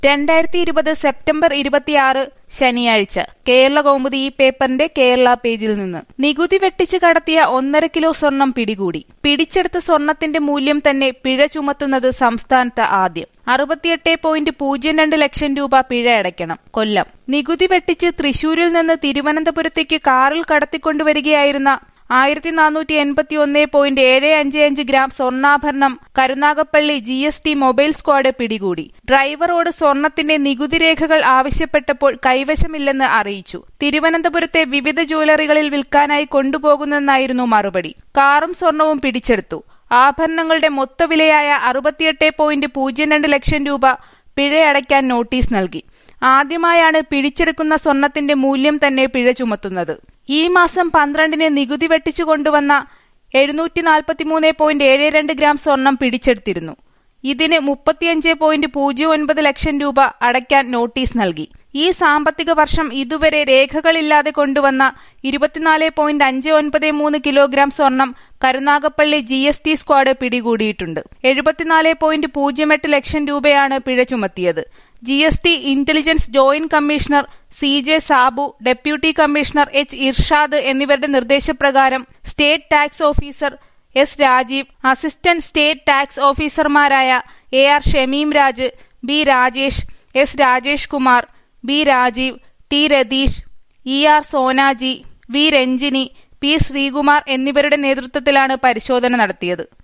രണ്ടായിരത്തി ഇരുപത് സെപ്റ്റംബർ ഇരുപത്തിയാറ് ശനിയാഴ്ച കേരള കൗമുദി ഈ പേപ്പറിന്റെ കേരള പേജിൽ നിന്ന് നികുതി വെട്ടിച്ച് കടത്തിയ ഒന്നര കിലോ സ്വർണം പിടികൂടി പിടിച്ചെടുത്ത സ്വർണത്തിന്റെ മൂല്യം തന്നെ പിഴ ചുമത്തുന്നത് സംസ്ഥാനത്ത് ആദ്യം അറുപത്തിയെട്ട് പോയിന്റ് പൂജ്യം രണ്ട് ലക്ഷം രൂപ പിഴ അടയ്ക്കണം കൊല്ലം നികുതി വെട്ടിച്ച് തൃശൂരിൽ നിന്ന് തിരുവനന്തപുരത്തേക്ക് കാറിൽ കടത്തിക്കൊണ്ടുവരികയായിരുന്ന ആയിരത്തി നാനൂറ്റി എൺപത്തി ഒന്ന് പോയിന്റ് ഏഴ് അഞ്ച് അഞ്ച് ഗ്രാം സ്വർണ്ണാഭരണം Karunagappally G S T mobile squad പിടികൂടി ഡ്രൈവറോട് സ്വർണത്തിന്റെ നികുതി രേഖകൾ ആവശ്യപ്പെട്ടപ്പോൾ കൈവശമില്ലെന്ന് അറിയിച്ചു തിരുവനന്തപുരത്തെ വിവിധ ജ്വല്ലറികളിൽ വിൽക്കാനായി കൊണ്ടുപോകുന്നെന്നായിരുന്നു മറുപടി കാറും സ്വർണവും പിടിച്ചെടുത്തു ആഭരണങ്ങളുടെ മൊത്തവിലയായ അറുപത്തിയെട്ട് പോയിന്റ് പൂജ്യം രണ്ട് ലക്ഷം രൂപ പിഴയടയ്ക്കാൻ നോട്ടീസ് നൽകി ആദ്യമായാണ് പിടിച്ചെടുക്കുന്ന സ്വർണത്തിന്റെ മൂല്യം തന്നെ പിഴ ചുമത്തുന്നത് ഈ മാസം പന്ത്രണ്ടിന് നികുതി വെട്ടിച്ചു കൊണ്ടുവന്ന എഴുന്നൂറ്റി നാൽപ്പത്തിമൂന്ന് പോയിന്റ് ഏഴ് രണ്ട് ഗ്രാം സ്വർണം പിടിച്ചെടുത്തിരുന്നു ഇതിന് മുപ്പത്തിയഞ്ച് പോയിന്റ് പൂജ്യം ഒൻപത് ലക്ഷം രൂപ അടയ്ക്കാൻ നോട്ടീസ് നൽകി ഈ സാമ്പത്തിക വർഷം ഇതുവരെ രേഖകളില്ലാതെ കൊണ്ടുവന്ന ഇരുപത്തിനാല് പോയിന്റ് അഞ്ച് ഒൻപത് മൂന്ന് കിലോഗ്രാം സ്വർണം Karunagappally G S T squad പിടികൂടിയിട്ടുണ്ട് എഴുപത്തിനാല് പോയിന്റ് പൂജ്യം എട്ട് ലക്ഷം രൂപയാണ് പിഴ ചുമത്തിയത് G S T intelligence joint commissioner C J Sabu deputy commissioner H Irshad എന്നിവരുടെ നിർദ്ദേശപ്രകാരം state tax officer S Rajeev assistant state tax ഓഫീസർമാരായ A R Shameem Raj B Rajesh S Rajesh Kumar B Rajeev T Ratheesh E R Sonaji V Ranjini P Sreekumar എന്നിവരുടെ നേതൃത്വത്തിലാണ് പരിശോധന നടത്തിയത്